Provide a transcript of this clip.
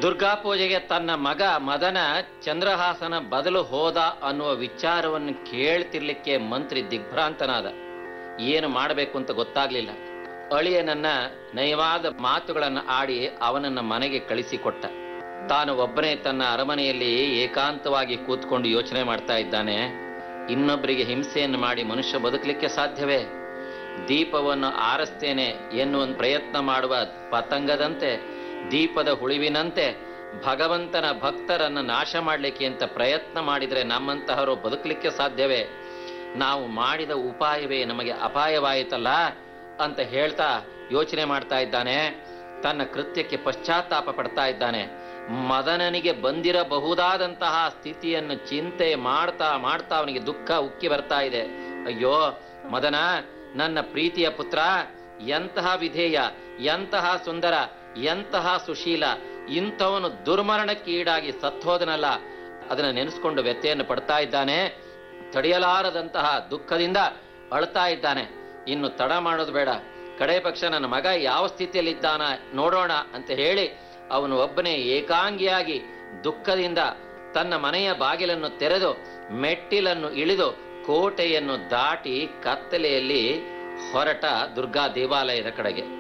ದುರ್ಗಾ ಪೂಜೆಗೆ ತನ್ನ ಮಗ ಮದನ ಚಂದ್ರಹಾಸನ ಬದಲು ಹೋದ ಅನ್ನುವ ವಿಚಾರವನ್ನು ಕೇಳ್ತಿರ್ಲಿಕ್ಕೆ ಮಂತ್ರಿ ದಿಗ್ಭ್ರಾಂತನಾದ ಏನು ಮಾಡಬೇಕು ಅಂತ ಗೊತ್ತಾಗ್ಲಿಲ್ಲ ಅಳಿಯನನ್ನ ನಯವಾದ ಮಾತುಗಳನ್ನು ಆಡಿ ಅವನನ್ನ ಮನೆಗೆ ಕಳಿಸಿಕೊಟ್ಟ ತಾನು ಒಬ್ಬನೇ ತನ್ನ ಅರಮನೆಯಲ್ಲಿ ಏಕಾಂತವಾಗಿ ಕೂತ್ಕೊಂಡು ಯೋಚನೆ ಮಾಡ್ತಾ ಇದ್ದಾನೆ ಇನ್ನೊಬ್ಬರಿಗೆ ಹಿಂಸೆಯನ್ನು ಮಾಡಿ ಮನುಷ್ಯ ಬದುಕಲಿಕ್ಕೆ ಸಾಧ್ಯವೇ ದೀಪವನ್ನು ಆರಿಸ್ತೇನೆ ಎನ್ನುವ ಪ್ರಯತ್ನ ಮಾಡುವ ಪತಂಗದಂತೆ ದೀಪದ ಹುಳಿವಿನಂತೆ ಭಗವಂತನ ಭಕ್ತರನ್ನ ನಾಶ ಮಾಡಲಿಕ್ಕೆ ಅಂತ ಪ್ರಯತ್ನ ಮಾಡಿದರೆ ನಮ್ಮಂತಹವರು ಬದುಕಲಿಕ್ಕೆ ಸಾಧ್ಯವೇ ನಾವು ಮಾಡಿದ ಉಪಾಯವೇ ನಮಗೆ ಅಪಾಯವಾಯಿತಲ್ಲ ಅಂತ ಹೇಳ್ತಾ ಯೋಚನೆ ಮಾಡ್ತಾ ಇದ್ದಾನೆ ತನ್ನ ಕೃತ್ಯಕ್ಕೆ ಪಶ್ಚಾತ್ತಾಪ ಪಡ್ತಾ ಇದ್ದಾನೆ ಮದನನಿಗೆ ಬಂದಿರಬಹುದಾದಂತಹ ಸ್ಥಿತಿಯನ್ನು ಚಿಂತೆ ಮಾಡ್ತಾ ಮಾಡ್ತಾ ಅವನಿಗೆ ದುಃಖ ಉಕ್ಕಿ ಬರ್ತಾ ಇದೆ ಅಯ್ಯೋ ಮದನ ನನ್ನ ಪ್ರೀತಿಯ ಪುತ್ರ ಎಂತಹ ವಿಧೇಯ ಎಂತಹ ಸುಂದರ ಎಂತಹ ಸುಶೀಲ ಇಂಥವನು ದುರ್ಮರಣಕ್ಕೆ ಈಡಾಗಿ ಸತ್ತೋದನಲ್ಲ ಅದನ್ನ ನೆನೆಸ್ಕೊಂಡು ವ್ಯತ್ಯೆಯನ್ನು ಪಡ್ತಾ ಇದ್ದಾನೆ ತಡೆಯಲಾರದಂತಹ ದುಃಖದಿಂದ ಅಳ್ತಾ ಇದ್ದಾನೆ ಇನ್ನು ತಡ ಮಾಡೋದು ಬೇಡ ಕಡೆ ಪಕ್ಷ ನನ್ನ ಮಗ ಯಾವ ಸ್ಥಿತಿಯಲ್ಲಿದ್ದಾನ ನೋಡೋಣ ಅಂತ ಹೇಳಿ ಅವನು ಒಬ್ಬನೇ ಏಕಾಂಗಿಯಾಗಿ ದುಃಖದಿಂದ ತನ್ನ ಮನೆಯ ಬಾಗಿಲನ್ನು ತೆರೆದು ಮೆಟ್ಟಿಲನ್ನು ಇಳಿದು ಕೋಟೆಯನ್ನು ದಾಟಿ ಕತ್ತಲೆಯಲ್ಲಿ ಹೊರಟ ದುರ್ಗಾ ದೇವಾಲಯದ ಕಡೆಗೆ